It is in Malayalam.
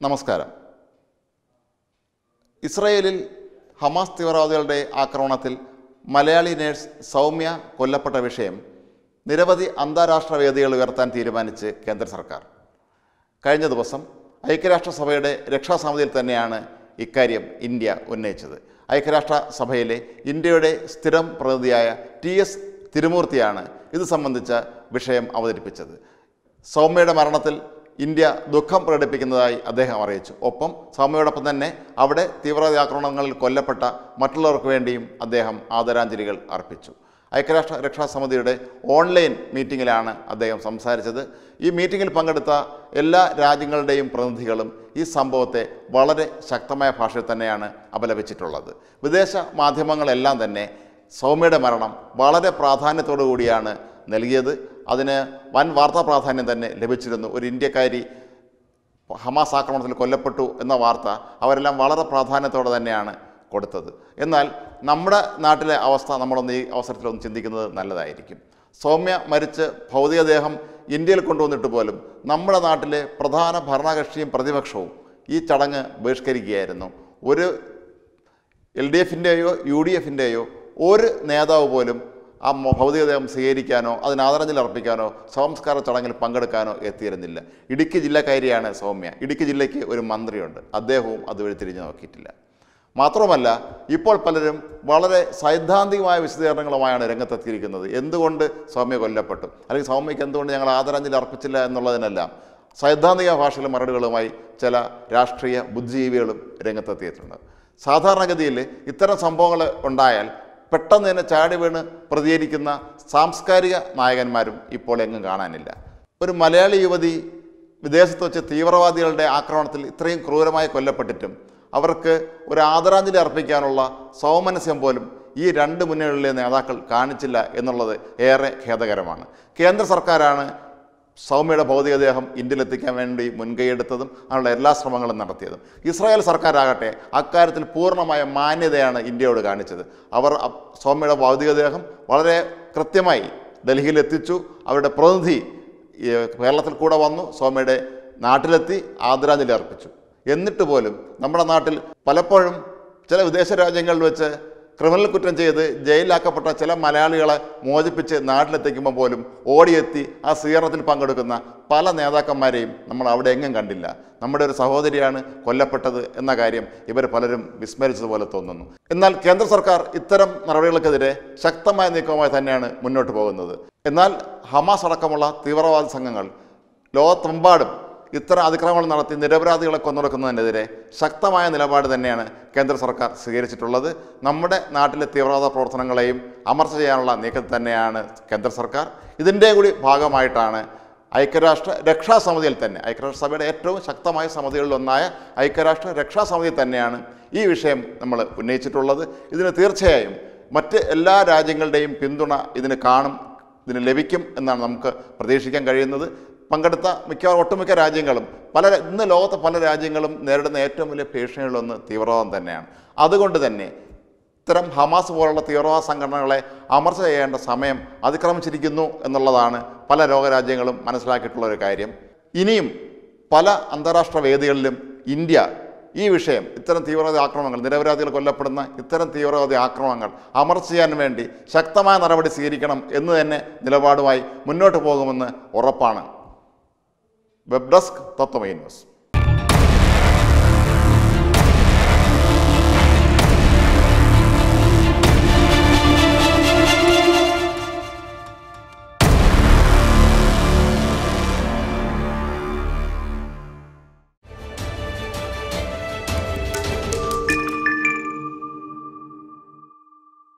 നമസ്കാരം ഇസ്രയേലിൽ ഹമാസ് തീവ്രവാദികളുടെ ആക്രമണത്തിൽ മലയാളി നേഴ്സ് സൗമ്യ കൊല്ലപ്പെട്ട വിഷയം നിരവധി അന്താരാഷ്ട്ര വേദികൾ ഉയർത്താൻ തീരുമാനിച്ച് കേന്ദ്ര സർക്കാർ കഴിഞ്ഞ ദിവസം ഐക്യരാഷ്ട്രസഭയുടെ രക്ഷാസമിതിയിൽ തന്നെയാണ് ഇക്കാര്യം ഇന്ത്യ ഉന്നയിച്ചത് ഐക്യരാഷ്ട്ര സഭയിലെ ഇന്ത്യയുടെ സ്ഥിരം പ്രതിനിധിയായ ടി എസ് തിരുമൂർത്തിയാണ് ഇത് സംബന്ധിച്ച വിഷയം അവതരിപ്പിച്ചത് സൗമ്യയുടെ മരണത്തിൽ ഇന്ത്യ ദുഃഖം പ്രകടിപ്പിക്കുന്നതായി അദ്ദേഹം അറിയിച്ചു ഒപ്പം സൗമ്യയോടൊപ്പം തന്നെ അവിടെ തീവ്രവാദി ആക്രമണങ്ങളിൽ കൊല്ലപ്പെട്ട മറ്റുള്ളവർക്ക് വേണ്ടിയും അദ്ദേഹം ആദരാഞ്ജലികൾ അർപ്പിച്ചു ഐക്യരാഷ്ട്ര രക്ഷാസമിതിയുടെ ഓൺലൈൻ മീറ്റിങ്ങിലാണ് അദ്ദേഹം സംസാരിച്ചത് ഈ മീറ്റിങ്ങിൽ പങ്കെടുത്ത എല്ലാ രാജ്യങ്ങളുടെയും പ്രതിനിധികളും ഈ സംഭവത്തെ വളരെ ശക്തമായ ഭാഷയിൽ തന്നെയാണ് അപലപിച്ചിട്ടുള്ളത് വിദേശ മാധ്യമങ്ങളെല്ലാം തന്നെ സൗമ്യയുടെ മരണം വളരെ പ്രാധാന്യത്തോടു കൂടിയാണ് നൽകിയത് അതിന് വൻ വാർത്താ പ്രാധാന്യം തന്നെ ലഭിച്ചിരുന്നു ഒരു ഇന്ത്യക്കാരി ഹമാസ് ആക്രമണത്തിൽ കൊല്ലപ്പെട്ടു എന്ന വാർത്ത അവരെല്ലാം വളരെ പ്രാധാന്യത്തോടെ തന്നെയാണ് കൊടുത്തത് എന്നാൽ നമ്മുടെ നാട്ടിലെ അവസ്ഥ നമ്മളൊന്ന് ഈ അവസരത്തിലൊന്ന് ചിന്തിക്കുന്നത് നല്ലതായിരിക്കും സൗമ്യ മരിച്ച് ഭൗതികദേഹം ഇന്ത്യയിൽ കൊണ്ടുവന്നിട്ട് പോലും നമ്മുടെ നാട്ടിലെ പ്രധാന ഭരണകക്ഷിയും പ്രതിപക്ഷവും ഈ ചടങ്ങ് ബഹിഷ്കരിക്കുകയായിരുന്നു ഒരു എൽ ഡി എഫിൻ്റെയോ യു ഡി എഫിൻ്റെയോ ഒരു നേതാവ് പോലും ആ മ- ഭൗതികദേഹം സ്വീകരിക്കാനോ അതിന് ആദരാഞ്ജലി അർപ്പിക്കാനോ സംസ്കാര ചടങ്ങിൽ പങ്കെടുക്കാനോ എത്തിയിരുന്നില്ല ഇടുക്കി ജില്ലക്കാരിയാണ് സൗമ്യ ഇടുക്കി ജില്ലയ്ക്ക് ഒരു മന്ത്രിയുണ്ട് അദ്ദേഹവും അതുവഴി തിരിഞ്ഞു നോക്കിയിട്ടില്ല മാത്രമല്ല ഇപ്പോൾ പലരും വളരെ സൈദ്ധാന്തികമായ വിശദീകരണങ്ങളുമായാണ് രംഗത്തെത്തിയിരിക്കുന്നത് എന്തുകൊണ്ട് സൗമ്യ കൊല്ലപ്പെട്ടു അല്ലെങ്കിൽ സൗമ്യയ്ക്ക് എന്തുകൊണ്ട് ഞങ്ങൾ ആദരാഞ്ജലി അർപ്പിച്ചില്ല എന്നുള്ളതിനെല്ലാം സൈദ്ധാന്തിക ഭാഷയിലെ മറുപടികളുമായി ചില രാഷ്ട്രീയ ബുദ്ധിജീവികളും രംഗത്തെത്തിയിട്ടുണ്ട് സാധാരണഗതിയിൽ ഇത്തരം സംഭവങ്ങൾ ഉണ്ടായാൽ പെട്ടെന്ന് തന്നെ ചാടി വീണ് പ്രതികരിക്കുന്ന സാംസ്കാരിക നായകന്മാരും ഇപ്പോൾ എങ്ങും കാണാനില്ല ഒരു മലയാളി യുവതി വിദേശത്ത് വെച്ച് തീവ്രവാദികളുടെ ആക്രമണത്തിൽ ഇത്രയും ക്രൂരമായി കൊല്ലപ്പെട്ടിട്ടും അവർക്ക് ഒരു ആദരാഞ്ജലി അർപ്പിക്കാനുള്ള സൗമനസ്യം പോലും ഈ രണ്ട് മുന്നണികളിലെ നേതാക്കൾ കാണിച്ചില്ല എന്നുള്ളത് ഏറെ ഖേദകരമാണ് കേന്ദ്ര സർക്കാരാണ് സൗമ്യയുടെ ഭൗതികദേഹം ഇന്ത്യയിലെത്തിക്കാൻ വേണ്ടി മുൻകൈയെടുത്തതും അതിനുള്ള എല്ലാ ശ്രമങ്ങളും നടത്തിയതും ഇസ്രായേൽ സർക്കാരാകട്ടെ അക്കാര്യത്തിൽ പൂർണ്ണമായ മാന്യതയാണ് ഇന്ത്യയോട് കാണിച്ചത് അവർ അ- സൗമ്യയുടെ ഭൗതികദേഹം വളരെ കൃത്യമായി ഡൽഹിയിൽ എത്തിച്ചു അവരുടെ പ്രതിനിധി ഈ കേരളത്തിൽ കൂടെ വന്നു സൗമ്യയുടെ നാട്ടിലെത്തി ആദരാഞ്ജലി അർപ്പിച്ചു എന്നിട്ട് പോലും നമ്മുടെ നാട്ടിൽ പലപ്പോഴും ചില വിദേശ രാജ്യങ്ങളിൽ വെച്ച് ക്രിമിനൽ കുറ്റം ചെയ്ത് ജയിലിലാക്കപ്പെട്ട ചില മലയാളികളെ മോചിപ്പിച്ച് നാട്ടിലെത്തിക്കുമ്പോൾ പോലും ഓടിയെത്തി ആ സ്വീകരണത്തിൽ പങ്കെടുക്കുന്ന പല നേതാക്കന്മാരെയും നമ്മൾ അവിടെ എങ്ങും കണ്ടില്ല നമ്മുടെ ഒരു സഹോദരിയാണ് കൊല്ലപ്പെട്ടത് എന്ന കാര്യം ഇവർ പലരും വിസ്മരിച്ചതുപോലെ തോന്നുന്നു എന്നാൽ കേന്ദ്ര സർക്കാർ ഇത്തരം നടപടികൾക്കെതിരെ ശക്തമായ നീക്കവുമായി തന്നെയാണ് മുന്നോട്ട് പോകുന്നത് എന്നാൽ ഹമാസ് അടക്കമുള്ള തീവ്രവാദ സംഘങ്ങൾ ലോകത്തെമ്പാടും ഇത്തരം അതിക്രമങ്ങൾ നടത്തി നിരപരാധികളെ കൊന്നൊടുക്കുന്നതിനെതിരെ ശക്തമായ നിലപാട് തന്നെയാണ് കേന്ദ്ര സർക്കാർ സ്വീകരിച്ചിട്ടുള്ളത് നമ്മുടെ നാട്ടിലെ തീവ്രവാദ പ്രവർത്തനങ്ങളെയും അമർച്ച ചെയ്യാനുള്ള നീക്കത്തിൽ തന്നെയാണ് കേന്ദ്ര സർക്കാർ ഇതിൻ്റെ കൂടി ഭാഗമായിട്ടാണ് ഐക്യരാഷ്ട്ര രക്ഷാസമിതിയിൽ തന്നെ ഐക്യരാഷ്ട്രസഭയുടെ ഏറ്റവും ശക്തമായ സമിതികളിലൊന്നായ ഐക്യരാഷ്ട്ര രക്ഷാസമിതി തന്നെയാണ് ഈ വിഷയം നമ്മൾ ഉന്നയിച്ചിട്ടുള്ളത് ഇതിന് തീർച്ചയായും മറ്റ് എല്ലാ രാജ്യങ്ങളുടെയും പിന്തുണ ഇതിന് കാണും ഇതിന് ലഭിക്കും എന്നാണ് നമുക്ക് പ്രതീക്ഷിക്കാൻ കഴിയുന്നത് പങ്കെടുത്ത മിക്കവാറും ഒട്ടുമിക്ക രാജ്യങ്ങളും പല ഇന്ന് ലോകത്തെ പല രാജ്യങ്ങളും നേരിടുന്ന ഏറ്റവും വലിയ ഭീഷണികളൊന്ന് തീവ്രവാദം തന്നെയാണ് അതുകൊണ്ട് തന്നെ ഇത്തരം ഹമാസ് പോലുള്ള തീവ്രവാദ സംഘടനകളെ അമർച്ച ചെയ്യേണ്ട സമയം അതിക്രമിച്ചിരിക്കുന്നു എന്നുള്ളതാണ് പല ലോകരാജ്യങ്ങളും മനസ്സിലാക്കിയിട്ടുള്ള ഒരു കാര്യം ഇനിയും പല അന്താരാഷ്ട്ര വേദികളിലും ഇന്ത്യ ഈ വിഷയം ഇത്തരം തീവ്രവാദി ആക്രമണങ്ങൾ നിരപരാധികൾ കൊല്ലപ്പെടുന്ന ഇത്തരം തീവ്രവാദി ആക്രമണങ്ങൾ അമർച്ച ചെയ്യാൻ വേണ്ടി ശക്തമായ നടപടി സ്വീകരിക്കണം എന്ന് തന്നെ നിലപാടുമായി മുന്നോട്ട് പോകുമെന്ന് ഉറപ്പാണ് വെബ് ഡെസ്ക് തത്വമൈ ന്യൂസ്